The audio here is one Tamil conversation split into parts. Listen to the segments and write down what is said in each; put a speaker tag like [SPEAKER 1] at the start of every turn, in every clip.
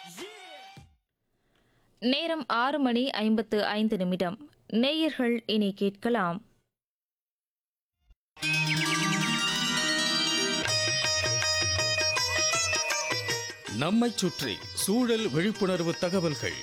[SPEAKER 1] நேரம் ஆறு மணி ஐம்பத்து ஐந்து நிமிடம் நேயர்கள் இனி கேட்கலாம்
[SPEAKER 2] நம்மைச் சுற்றி சூழல் விழிப்புணர்வு தகவல்கள்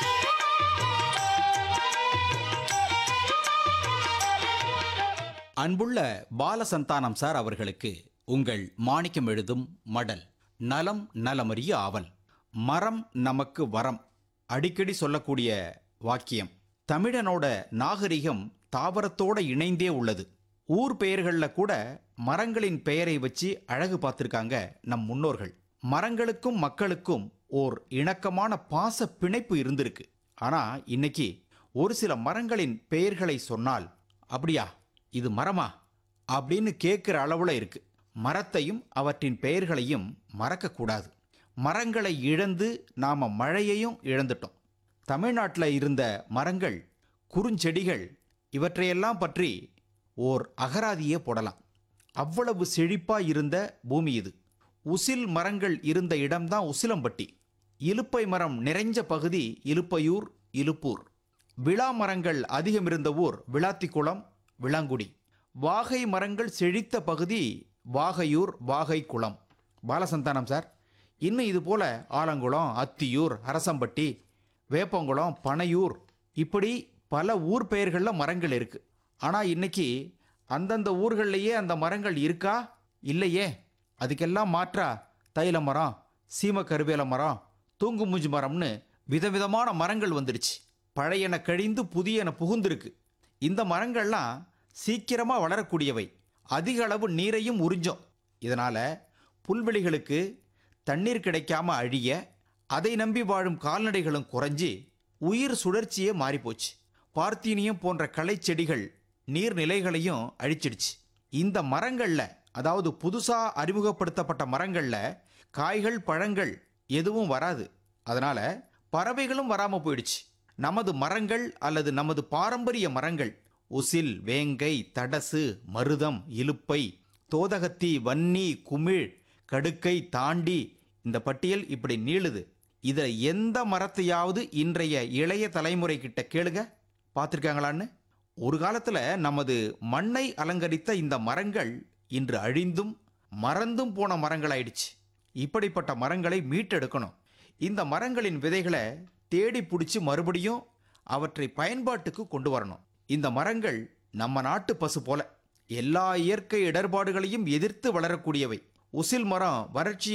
[SPEAKER 3] அன்புள்ள பாலசந்தானம் சார் அவர்களுக்கு உங்கள் மாணிக்கம் எழுதும் மடல் நலம் நலமறிய ஆவல் மரம் நமக்கு வரம் அடிக்கடி சொல்லக்கூடிய வாக்கியம் தமிழனோட நாகரிகம் தாவரத்தோட இணைந்தே உள்ளது ஊர் பெயர்களில் கூட மரங்களின் பெயரை வச்சு அழகு பார்த்திருக்காங்க நம் முன்னோர்கள் மரங்களுக்கும் மக்களுக்கும் ஓர் இணக்கமான பாச பிணைப்பு இருந்திருக்கு ஆனா இன்னைக்கு ஒரு சில மரங்களின் பெயர்களை சொன்னால் அப்படியா இது மரமா அப்படின்னு கேட்குற அளவுல இருக்கு மரத்தையும் அவற்றின் பெயர்களையும் மறக்கக்கூடாது மரங்களை இழந்து நாம மழையையும் இழந்துட்டோம் தமிழ்நாட்டில் இருந்த மரங்கள் குறுஞ்செடிகள் இவற்றையெல்லாம் பற்றி ஓர் அகராதியே போடலாம் அவ்வளவு செழிப்பா இருந்த பூமி இது உசில் மரங்கள் இருந்த இடம்தான் உசிலம்பட்டி இலுப்பை மரம் நிறைஞ்ச பகுதி இலுப்பையூர் இலுப்பூர் விழா மரங்கள் அதிகம் இருந்த ஊர் விளாத்திக்குளம் விளாங்குடி வாகை மரங்கள் செழித்த பகுதி வாகையூர் வாகைக்குளம் பாலசந்தானம் சார் இன்னும் இது போல ஆலங்குளம் அத்தியூர் அரசம்பட்டி வேப்பங்குளம் பனையூர் இப்படி பல ஊர் பெயர்களில் மரங்கள் இருக்கு ஆனால் இன்னைக்கு அந்தந்த ஊர்கள்லேயே அந்த மரங்கள் இருக்கா இல்லையே அதுக்கெல்லாம் மாற்றா தைல மரம் சீம கருவேல மரம் தூங்கு மூஞ்சி மரம்னு விதவிதமான மரங்கள் வந்துடுச்சு பழையன கழிந்து புதியன புகுந்திருக்கு இந்த மரங்கள்லாம் சீக்கிரமாக வளரக்கூடியவை அதிக அளவு நீரையும் உறிஞ்சும் இதனால் புல்வெளிகளுக்கு தண்ணீர் கிடைக்காம அழிய அதை நம்பி வாழும் கால்நடைகளும் குறைஞ்சி உயிர் சுழற்சியே மாறிப்போச்சு பார்த்தீனியம் போன்ற களைச் செடிகள் நீர்நிலைகளையும் அழிச்சிடுச்சு இந்த மரங்கள்ல அதாவது புதுசா அறிமுகப்படுத்தப்பட்ட மரங்கள்ல காய்கள் பழங்கள் எதுவும் வராது அதனால பறவைகளும் வராம போயிடுச்சு நமது மரங்கள் அல்லது நமது பாரம்பரிய மரங்கள் உசில் வேங்கை தடசு மருதம் இலுப்பை தோதகத்தி வன்னி குமிழ் கடுக்கை தாண்டி இந்த பட்டியல் இப்படி நீளுது இதில் எந்த மரத்தையாவது இன்றைய இளைய தலைமுறை கிட்ட கேளுங்க பார்த்துருக்காங்களான்னு ஒரு காலத்தில் நமது மண்ணை அலங்கரித்த இந்த மரங்கள் இன்று அழிந்தும் மறந்தும் போன மரங்களாயிடுச்சு இப்படிப்பட்ட மரங்களை மீட்டெடுக்கணும் இந்த மரங்களின் விதைகளை தேடி பிடிச்சி மறுபடியும் அவற்றை பயன்பாட்டுக்கு கொண்டு வரணும் இந்த மரங்கள் நம்ம நாட்டு பசு போல எல்லா இயற்கை இடர்பாடுகளையும் எதிர்த்து வளரக்கூடியவை உசில் மரம் வறட்சியை